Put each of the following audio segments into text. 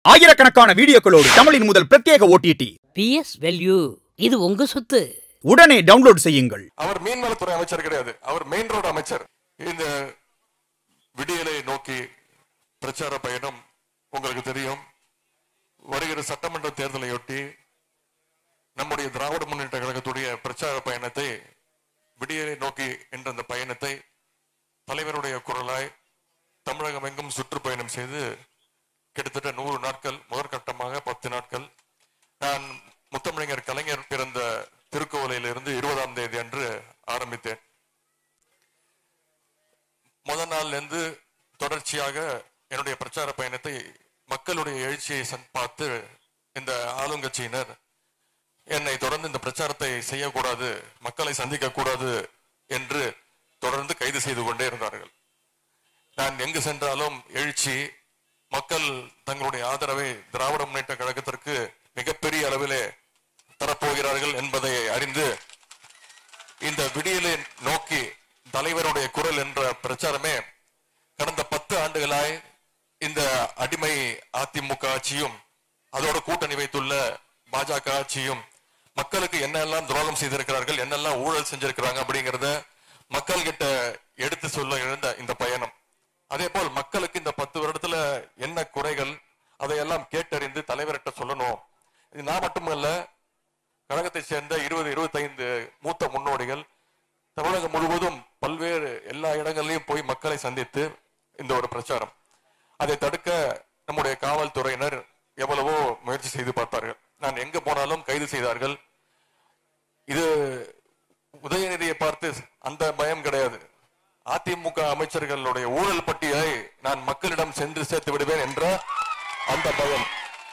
ஆயிரக்கணக்கான வீடியோக்களோடு தமிழின் முதல் பிரத்யேக ஓடிடி பிஎஸ் வெல்யூ இது உங்க சொத்து உடனே டவுன்லோட் செய்யுங்கள் அவர் மீன்வளத்துறை அமைச்சர் கிடையாது அவர் மெயின் ரோடு அமைச்சர் இந்த விடியலை நோக்கி பிரச்சார பயணம் உங்களுக்கு தெரியும் வருகிற சட்டமன்ற தேர்தலையொட்டி நம்முடைய திராவிட முன்னேற்ற கழகத்துடைய பிரச்சார பயணத்தை விடியலை நோக்கி என்ற அந்த பயணத்தை தலைவருடைய குரலாய் தமிழகம் எங்கும் சுற்றுப்பயணம் செய்து கிட்டத்தட்ட நூறு நாட்கள் முதற்கட்டமாக பத்து நாட்கள் நான் முத்தமிழர் கலைஞர் பிறந்த திருக்கோவிலிருந்து இருபதாம் தேதி அன்று ஆரம்பித்தேன் முதல் நாள்ல இருந்து தொடர்ச்சியாக என்னுடைய பிரச்சார பயணத்தை மக்களுடைய எழுச்சியை சன்- பார்த்து இந்த ஆளுங்கட்சியினர் என்னை தொடர்ந்து இந்த பிரச்சாரத்தை செய்யக்கூடாது மக்களை சந்திக்க கூடாது என்று தொடர்ந்து கைது செய்து கொண்டே இருந்தார்கள் நான் எங்கு சென்றாலும் எழுச்சி மக்கள் தங்களுடைய ஆதரவை திராவிட முன்னேற்ற கழகத்திற்கு மிகப்பெரிய அளவிலே தரப்போகிறார்கள் என்பதை அறிந்து இந்த விடியலை நோக்கி தலைவருடைய குரல் என்ற பிரச்சாரமே கடந்த பத்து ஆண்டுகளாய் இந்த அடிமை அதிமுக ஆட்சியும் அதோட கூட்டணி வைத்துள்ள பாஜக ஆட்சியும் மக்களுக்கு என்னெல்லாம் துரோகம் செய்திருக்கிறார்கள் என்னெல்லாம் ஊழல் செஞ்சிருக்கிறாங்க அப்படிங்கறத மக்கள் கிட்ட எடுத்து சொல்ல எழுந்த இந்த பயணம் அதே போல் மக்களுக்கு இந்த பத்து வருடத்துல என்ன குறைகள் அதையெல்லாம் கேட்டறிந்து தலைவர்கிட்ட சொல்லணும் இது நான் மட்டுமல்ல கழகத்தை சேர்ந்த இருபது இருபத்தைந்து மூத்த முன்னோடிகள் தமிழகம் முழுவதும் பல்வேறு எல்லா இடங்களிலும் போய் மக்களை சந்தித்து இந்த ஒரு பிரச்சாரம் அதை தடுக்க நம்முடைய காவல்துறையினர் எவ்வளவோ முயற்சி செய்து பார்த்தார்கள் நான் எங்க போனாலும் கைது செய்தார்கள் இது உதயநிதியை பார்த்து அந்த பயம் கிடையாது அதிமுக அமைச்சர்களுடைய ஊழல் பட்டியலை நான் மக்களிடம் சென்று சேர்த்து விடுவேன் என்ற அந்த பயம்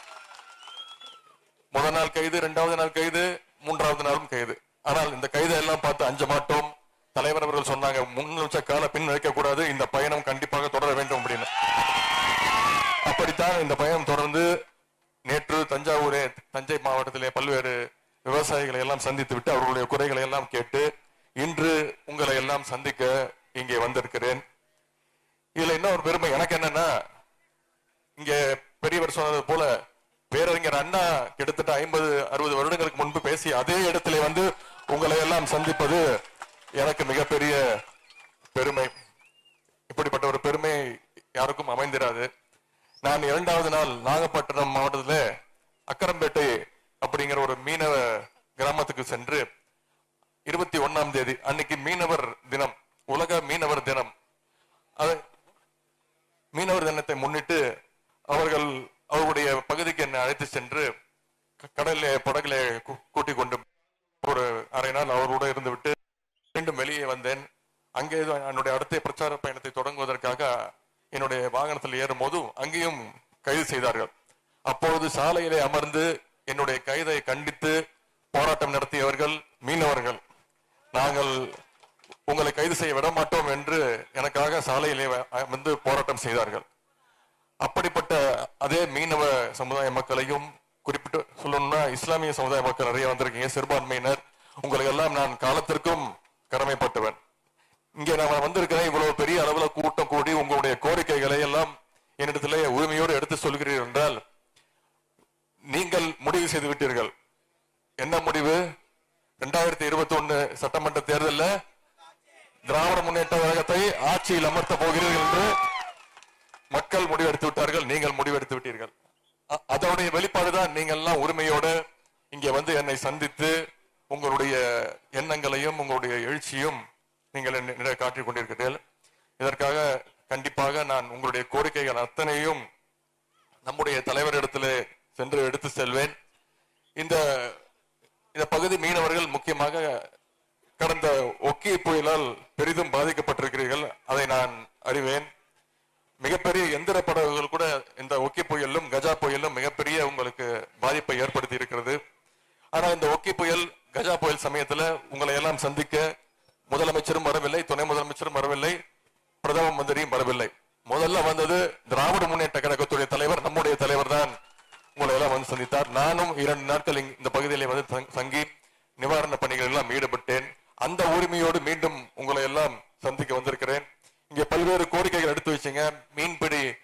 முதல் நாள் கைது இரண்டாவது நாள் கைது மூன்றாவது நாளும் கைது ஆனால் இந்த கைதை எல்லாம் பார்த்து அஞ்ச மாட்டோம் தலைவர் அவர்கள் சொன்னாங்க முன் வச்ச கால பின் வைக்க கூடாது இந்த பயணம் கண்டிப்பாக தொடர வேண்டும் அப்படின்னு அப்படித்தான் இந்த பயணம் தொடர்ந்து நேற்று தஞ்சாவூரே தஞ்சை மாவட்டத்திலே பல்வேறு விவசாயிகளை எல்லாம் சந்தித்து விட்டு அவர்களுடைய குறைகளை எல்லாம் கேட்டு இன்று உங்களை எல்லாம் சந்திக்க இங்கே வந்திருக்கிறேன் இதுல இன்னும் ஒரு பெருமை எனக்கு என்னன்னா இங்க பெரியவர் சொன்னது போல பேரறிஞர் அண்ணா கிட்டத்தட்ட ஐம்பது அறுபது வருடங்களுக்கு முன்பு பேசிய அதே இடத்திலே வந்து உங்களை எல்லாம் சந்திப்பது எனக்கு மிகப்பெரிய பெருமை இப்படிப்பட்ட ஒரு பெருமை யாருக்கும் அமைந்திராது நான் இரண்டாவது நாள் நாகப்பட்டினம் மாவட்டத்துல அக்கரம்பேட்டை அப்படிங்கிற ஒரு மீனவ கிராமத்துக்கு சென்று இருபத்தி ஒண்ணாம் தேதி அன்னைக்கு மீனவர் தினம் உலக மீனவர் தினம் அது மீனவர் தினத்தை முன்னிட்டு அவர்கள் அவருடைய பகுதிக்கு என்னை அழைத்து சென்று க- கடலிலே படகுல கூட்டிக் கொண்டு ஒரு அரை நாள் அவரோட இருந்து விட்டு மீண்டும் வெளியே வந்தேன் அங்கே என்னுடைய அடுத்த பிரச்சார பயணத்தை தொடங்குவதற்காக என்னுடைய வாகனத்தில் ஏறும் போதும் அங்கேயும் கைது செய்தார்கள் அப்பொழுது சாலையிலே அமர்ந்து என்னுடைய கைதை கண்டித்து போராட்டம் நடத்தியவர்கள் மீனவர்கள் நாங்கள் உங்களை கைது செய்ய விட மாட்டோம் என்று எனக்காக சாலையிலே வ- வந்து போராட்டம் செய்தார்கள் அப்படிப்பட்ட அதே மீனவ சமுதாய மக்களையும் குறிப்பிட்டு சொல்லணும்னா இஸ்லாமிய சமுதாய மக்கள் நிறைய வந்திருக்கீங்க சிறுபான்மையினர் உங்களை எல்லாம் நான் காலத்திற்கும் கடமைப்பட்டவன் இங்கே நான் வந்திருக்கிறேன் இவ்வளவு பெரிய அளவுல கூட்டம் கூடி உங்களுடைய கோரிக்கைகளை எல்லாம் என்னிடத்திலே உரிமையோடு எடுத்து சொல்கிறீர்கள் என்றால் நீங்கள் முடிவு செய்து விட்டீர்கள் என்ன முடிவு இரண்டாயிரத்தி இருபத்தி ஒண்ணு சட்டமன்ற தேர்தலில் திராவிட முன்னேற்ற கழகத்தை ஆட்சியில் அமர்த்த போகிறீர்கள் என்று மக்கள் முடிவெடுத்து விட்டார்கள் நீங்கள் முடிவெடுத்து விட்டீர்கள் அ- அதனுடைய வெளிப்பாடுதான் நீங்கள் எல்லாம் உரிமையோடு இங்கே வந்து என்னை சந்தித்து உங்களுடைய எண்ணங்களையும் உங்களுடைய எழுச்சியும் நீங்கள் என்னிடம் காட்டிக் கொண்டிருக்கிறீர்கள் இதற்காக கண்டிப்பாக நான் உங்களுடைய கோரிக்கைகள் அத்தனையும் நம்முடைய தலைவரிடத்திலே சென்று எடுத்து செல்வேன் இந்த இந்த பகுதி மீனவர்கள் முக்கியமாக கடந்த ஒக்கி புயலால் பெரிதும் பாதிக்கப்பட்டிருக்கிறீர்கள் அதை நான் அறிவேன் மிகப்பெரிய எந்திர படகுகள் கூட இந்த ஒக்கி புயலும் கஜா புயலும் மிகப்பெரிய உங்களுக்கு பாதிப்பை ஏற்படுத்தி இருக்கிறது ஆனா இந்த ஒக்கி புயல் கஜா புயல் சமயத்துல உங்களை எல்லாம் சந்திக்க முதலமைச்சரும் வரவில்லை துணை முதலமைச்சரும் வரவில்லை பிரதம மந்திரியும் வரவில்லை முதல்ல வந்தது திராவிட முன்னேற்ற கழகத்துடைய தலைவர் நம்முடைய தலைவர் தான் உங்களை எல்லாம் வந்து சந்தித்தார் நானும் இரண்டு நாட்கள் இங்க- இந்த பகுதியிலே வந்து தங்- தங்கி நிவாரண பணிகள் எல்லாம் ஈடுபட்டேன் அந்த உரிமையோடு மீண்டும் உங்களை எல்லாம் சந்திக்க வந்திருக்கிறேன் இங்கே பல்வேறு கோரிக்கைகள் எடுத்து வச்சீங்க மீன்பிடி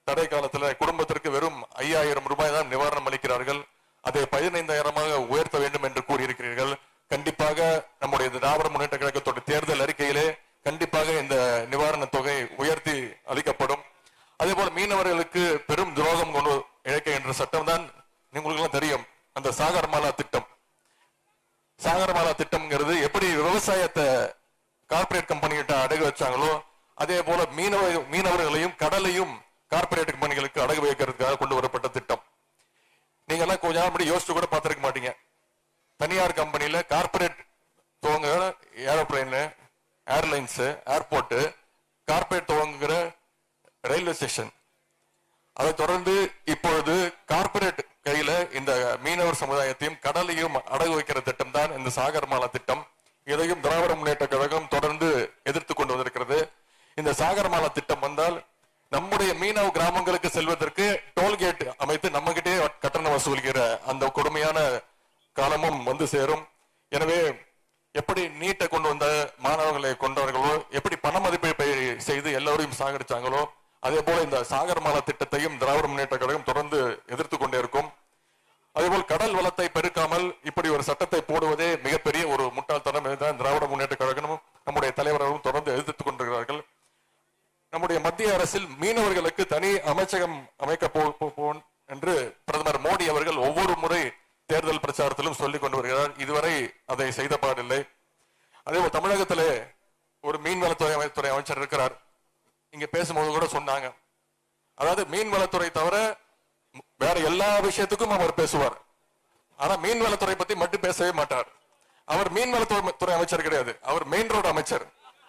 தடை காலத்துல குடும்பத்திற்கு வெறும் ஐயாயிரம் ரூபாய் தான் நிவாரணம் அளிக்கிறார்கள் அதை பதினைந்தாயிரமாக உயர்த்த வேண்டும் என்று கூறியிருக்கிறீர்கள் கண்டிப்பாக நம்முடைய திராவிட முன்னேற்ற கழகத்தோட தேர்தல் அறிக்கையிலே கண்டிப்பாக இந்த நிவாரணத் தொகை உயர்த்தி அளிக்கப்படும் அதே போல மீனவர்களுக்கு பெரும் துரோகம் கொண்டு இழைக்க என்ற சட்டம் தான் உங்களுக்கு எல்லாம் தெரியும் அந்த சாகர்மாலா திட்டம் சாகர்மாலா திட்டம்ங்கிறது எப்படி விவசாயத்தை கார்ப்பரேட் கம்பெனிகிட்ட அடகு வச்சாங்களோ அதே போல மீனவ மீனவர்களையும் கடலையும் கார்ப்பரேட் கம்பெனிகளுக்கு அடகு வைக்கிறதுக்காக கொண்டு வரப்பட்ட திட்டம் நீங்க எல்லாம் கொஞ்ச நாள் முன்னாடி யோசிச்சு கூட பார்த்திருக்க மாட்டீங்க தனியார் கம்பெனில கார்ப்பரேட் துவங்க ஏரோப்ளைன் ஏர்லைன்ஸ் ஏர்போர்ட் கார்ப்பரேட் துவங்குகிற ரயில்வே ஸ்டேஷன் அதை தொடர்ந்து இப்பொழுது கார்ப்பரேட் கையில இந்த மீனவர் சமுதாயத்தையும் கடலையும் அடகு வைக்கிற திட்டம் தான் இந்த சாகர்மாலா திட்டம் இதையும் திராவிட முன்னேற்ற கழகம் தொடர்ந்து எதிர்த்து கொண்டு வந்திருக்கிறது இந்த சாகர்மாலா திட்டம் வந்தால் நம்முடைய மீனவ கிராமங்களுக்கு செல்வதற்கு டோல்கேட் அமைத்து நம்ம கட்டணம் வசூலிக்கிற அந்த கொடுமையான காலமும் வந்து சேரும் எனவே எப்படி நீட்டை கொண்டு வந்த மாணவர்களை கொண்டவர்களோ எப்படி பண மதிப்பீட்டை செய்து எல்லோரையும் சாகடிச்சாங்களோ அதே போல இந்த சாகர்மாலா திட்டத்தையும் திராவிட முன்னேற்ற கழகம் தொடர்ந்து எதிர்த்து கொண்டே இருக்கும் அதேபோல் கடல் வளத்தை பெருக்காமல் இப்படி ஒரு சட்டத்தை போடுவதே மிகப்பெரிய ஒரு முட்டாள்தனம் இதுதான் திராவிட முன்னேற்ற கழகமும் நம்முடைய தலைவர்களும் தொடர்ந்து எதிர்த்துக் கொண்டிருக்கிறார்கள் நம்முடைய மத்திய அரசில் மீனவர்களுக்கு தனி அமைச்சகம் அமைக்க போ- போ- போன் என்று பிரதமர் மோடி அவர்கள் ஒவ்வொரு முறை தேர்தல் பிரச்சாரத்திலும் சொல்லிக் கொண்டு வருகிறார் இதுவரை அதை செய்த பாடில்லை அதேபோல் தமிழகத்திலே ஒரு மீன்வளத்துறை அமை- துறை அமைச்சர் இருக்கிறார் இங்க பேசும்போது கூட சொன்னாங்க அதாவது மீன்வளத்துறை தவிர வேற எல்லா விஷயத்துக்கும் அவர் பேசுவார் ஆனா மீன்வளத்துறை பத்தி மட்டும் பேசவே மாட்டார் அவர் மீன்வளத்துறை துறை அமைச்சர் கிடையாது அவர் மெயின் ரோடு அமைச்சர்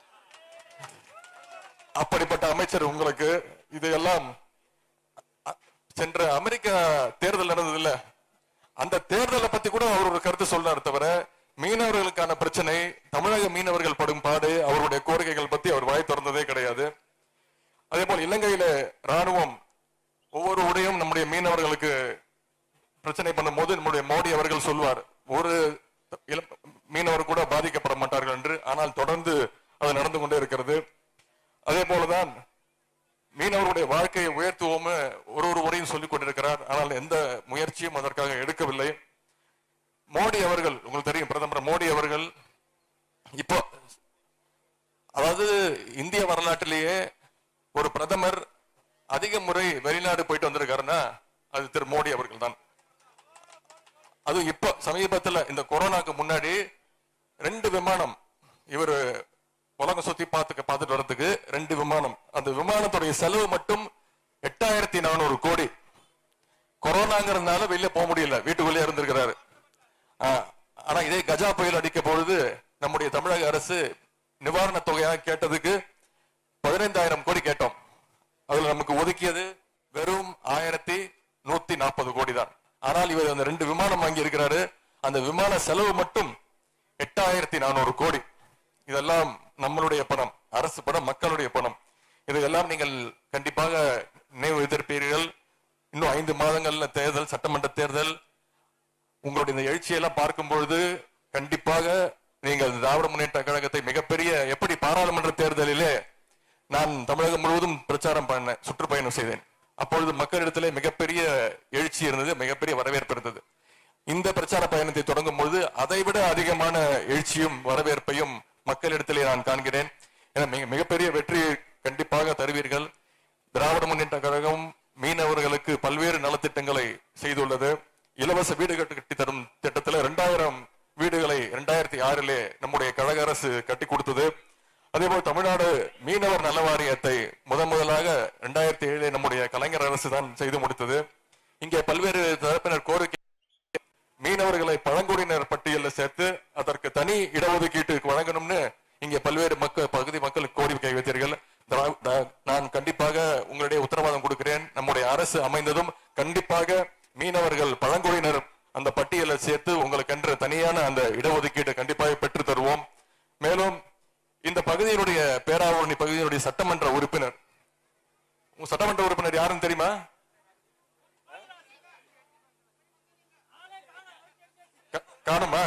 அப்படிப்பட்ட அமைச்சர் உங்களுக்கு இதையெல்லாம் அ- சென்ற அமெரிக்கா தேர்தல் நடந்தது இல்ல அந்த தேர்தலை பத்தி கூட அவர் ஒரு கருத்து சொல்றாரு தவிர மீனவர்களுக்கான பிரச்சனை தமிழக மீனவர்கள் படும் பாடு அவருடைய கோரிக்கைகள் பத்தி அவர் வாய் திறந்ததே கிடையாது அதே போல் இலங்கையில ராணுவம் ஒவ்வொரு உடையும் நம்முடைய மீனவர்களுக்கு பிரச்சனை பண்ணும்போது நம்முடைய மோடி அவர்கள் சொல்வார் ஒரு இளம் மீனவர் கூட பாதிக்கப்பட மாட்டார்கள் என்று ஆனால் தொடர்ந்து அது நடந்து கொண்டே இருக்கிறது அதே போலதான் மீனவருடைய வாழ்க்கையை உயர்த்துவோம் ஒரு ஒரு முறையும் சொல்லிக் கொண்டிருக்கிறார் ஆனால் எந்த முயற்சியும் அதற்காக எடுக்கவில்லை மோடி அவர்கள் உங்களுக்கு தெரியும் பிரதமர் மோடி அவர்கள் இப்போ அதாவது இந்திய வரலாற்றிலேயே ஒரு பிரதமர் அதிக முறை வெளிநாடு போயிட்டு வந்திருக்காருன்னா அது திரு மோடி அவர்கள் தான் அதுவும் இப்ப சமீபத்துல இந்த கொரோனாக்கு முன்னாடி ரெண்டு விமானம் இவர் உலகம் சுத்தி பார்த்துக்க பார்த்துட்டு வர்றதுக்கு ரெண்டு விமானம் அந்த விமானத்துடைய செலவு மட்டும் எட்டாயிரத்தி நானூறு கோடி கொரோனாங்கிறதுனால வெளியே போக முடியல வீட்டுக்குள்ளே இருந்திருக்கிறாரு ஆ, ஆனா இதே கஜா புயல் அடிக்க பொழுது நம்முடைய தமிழக அரசு நிவாரண தொகையாக கேட்டதுக்கு பதினைந்தாயிரம் கோடி கேட்டோம் அதுல நமக்கு ஒதுக்கியது வெறும் ஆயிரத்தி நூத்தி நாற்பது கோடி தான் ஆனால் இவர் அந்த ரெண்டு விமானம் வாங்கி இருக்கிறாரு அந்த விமான செலவு மட்டும் எட்டாயிரத்தி நானூறு கோடி இதெல்லாம் நம்மளுடைய பணம் அரசு பணம் மக்களுடைய பணம் இதையெல்லாம் நீங்கள் கண்டிப்பாக நினைவு வைத்திருப்பீர்கள் இன்னும் ஐந்து மாதங்கள்ல தேர்தல் சட்டமன்ற தேர்தல் உங்களுடைய இந்த எழுச்சியெல்லாம் பார்க்கும் பொழுது கண்டிப்பாக நீங்கள் திராவிட முன்னேற்ற கழகத்தை மிகப்பெரிய எப்படி பாராளுமன்ற தேர்தலிலே நான் தமிழகம் முழுவதும் பிரச்சாரம் பண்ணேன் சுற்றுப்பயணம் செய்தேன் அப்பொழுது மக்களிடத்திலே மிகப்பெரிய எழுச்சி இருந்தது மிகப்பெரிய வரவேற்பு இருந்தது இந்த பிரச்சார பயணத்தை தொடங்கும் பொழுது அதைவிட அதிகமான எழுச்சியும் வரவேற்பையும் மக்களிடத்திலே நான் காண்கிறேன் என மிக- மிகப்பெரிய வெற்றி கண்டிப்பாக தருவீர்கள் திராவிட முன்னேற்ற கழகம் மீனவர்களுக்கு பல்வேறு நலத்திட்டங்களை செய்துள்ளது இலவச வீடு கட்டு கட்டி தரும் திட்டத்துல இரண்டாயிரம் வீடுகளை இரண்டாயிரத்தி ஆறிலே நம்முடைய கழக அரசு கட்டி கொடுத்தது அதேபோல் தமிழ்நாடு மீனவர் நல வாரியத்தை முதன் முதலாக இரண்டாயிரத்தி ஏழிலே நம்முடைய கலைஞர் அரசு தான் செய்து முடித்தது இங்கே பல்வேறு தரப்பினர் கோரிக்கை மீனவர்களை பழங்குடியினர் பட்டியலில் சேர்த்து அதற்கு தனி இடஒதுக்கீட்டு வழங்கணும்னு இங்கே பல்வேறு மக்கள் பகுதி மக்களுக்கு கோரிக்கை வைத்தீர்கள் திரா- த- நான் கண்டிப்பாக உங்களுடைய உத்தரவாதம் கொடுக்கிறேன் நம்முடைய அரசு அமைந்ததும் கண்டிப்பாக மீனவர்கள் பழங்குடியினர் அந்த பட்டியலை சேர்த்து உங்களுக்கென்று தனியான அந்த இடஒதுக்கீட்டை கண்டிப்பாக பெற்று தருவோம் மேலும் இந்த பகுதியினுடைய பேராவூரணி பகுதியினுடைய சட்டமன்ற உறுப்பினர் உங்க சட்டமன்ற உறுப்பினர் யாருன்னு தெரியுமா கா- காணுமா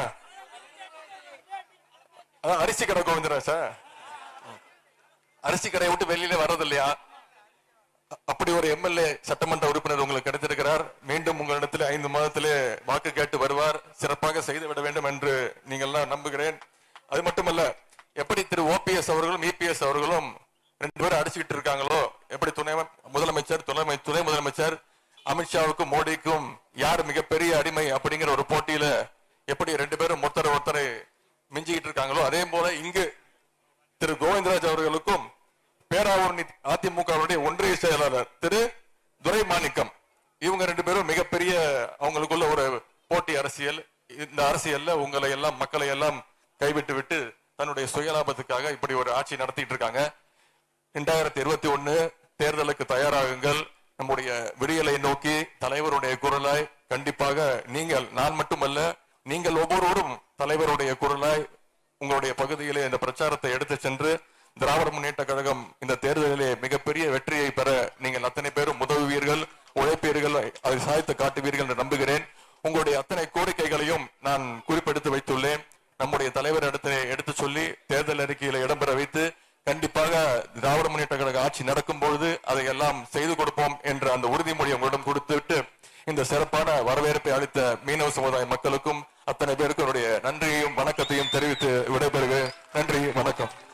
அதான் அரிசி கடை கோவிந்தரா சார் அரிசி கடையை விட்டு வெளியில வர்றது இல்லையா அப்படி ஒரு எம்எல்ஏ சட்டமன்ற உறுப்பினர் உங்களுக்கு கிடைத்திருக்கிறார் மீண்டும் உங்களிடத்தில் ஐந்து மாதத்திலே வாக்கு கேட்டு வருவார் சிறப்பாக செய்துவிட வேண்டும் என்று நீங்கள்லாம் நம்புகிறேன் அது மட்டுமல்ல எப்படி திரு ஓபிஎஸ் அவர்களும் இபிஎஸ் அவர்களும் ரெண்டு பேரும் அடிச்சுக்கிட்டு இருக்காங்களோ எப்படி துணை முதலமைச்சர் துணை துணை முதலமைச்சர் அமித்ஷாவுக்கும் மோடிக்கும் யார் மிகப்பெரிய அடிமை அப்படிங்கிற ஒரு போட்டியில எப்படி ரெண்டு பேரும் ஒருத்தரை ஒருத்தரை மிஞ்சிக்கிட்டு இருக்காங்களோ அதே போல இங்கு திரு கோவிந்தராஜ் அவர்களுக்கும் பேராவூரணி அதிமுகவுடைய ஒன்றிய செயலாளர் திரு துரைமாணிக்கம் இவங்க ரெண்டு பேரும் மிகப்பெரிய அவங்களுக்குள்ள ஒரு போட்டி அரசியல் இந்த அரசியல்ல உங்களை எல்லாம் மக்களை எல்லாம் கைவிட்டு விட்டு தன்னுடைய சுயலாபத்துக்காக இப்படி ஒரு ஆட்சி நடத்திட்டு இருக்காங்க இரண்டாயிரத்தி இருபத்தி ஒண்ணு தேர்தலுக்கு தயாராகுங்கள் நம்முடைய விடியலை நோக்கி தலைவருடைய குரலாய் கண்டிப்பாக நீங்கள் நான் மட்டுமல்ல நீங்கள் ஒவ்வொருவரும் தலைவருடைய குரலாய் உங்களுடைய பகுதியிலே இந்த பிரச்சாரத்தை எடுத்து சென்று திராவிட முன்னேற்ற கழகம் இந்த தேர்தலிலே மிகப்பெரிய வெற்றியை பெற நீங்கள் அத்தனை பேரும் உதவுவீர்கள் உழைப்பீர்கள் அதை சாய்த்து காட்டுவீர்கள் என்று நம்புகிறேன் உங்களுடைய அத்தனை கோரிக்கைகளையும் நான் குறிப்பெடுத்து வைத்துள்ளேன் நம்முடைய தலைவர் இடத்திலே எடுத்து சொல்லி தேர்தல் அறிக்கையில இடம்பெற வைத்து கண்டிப்பாக திராவிட முன்னேற்ற கழக ஆட்சி நடக்கும் பொழுது அதை எல்லாம் செய்து கொடுப்போம் என்ற அந்த உறுதிமொழி உங்களிடம் கொடுத்துவிட்டு இந்த சிறப்பான வரவேற்பை அளித்த மீனவ சமுதாய மக்களுக்கும் அத்தனை பேருக்கும் என்னுடைய நன்றியையும் வணக்கத்தையும் தெரிவித்து விடைபெறுகிறேன் நன்றி வணக்கம்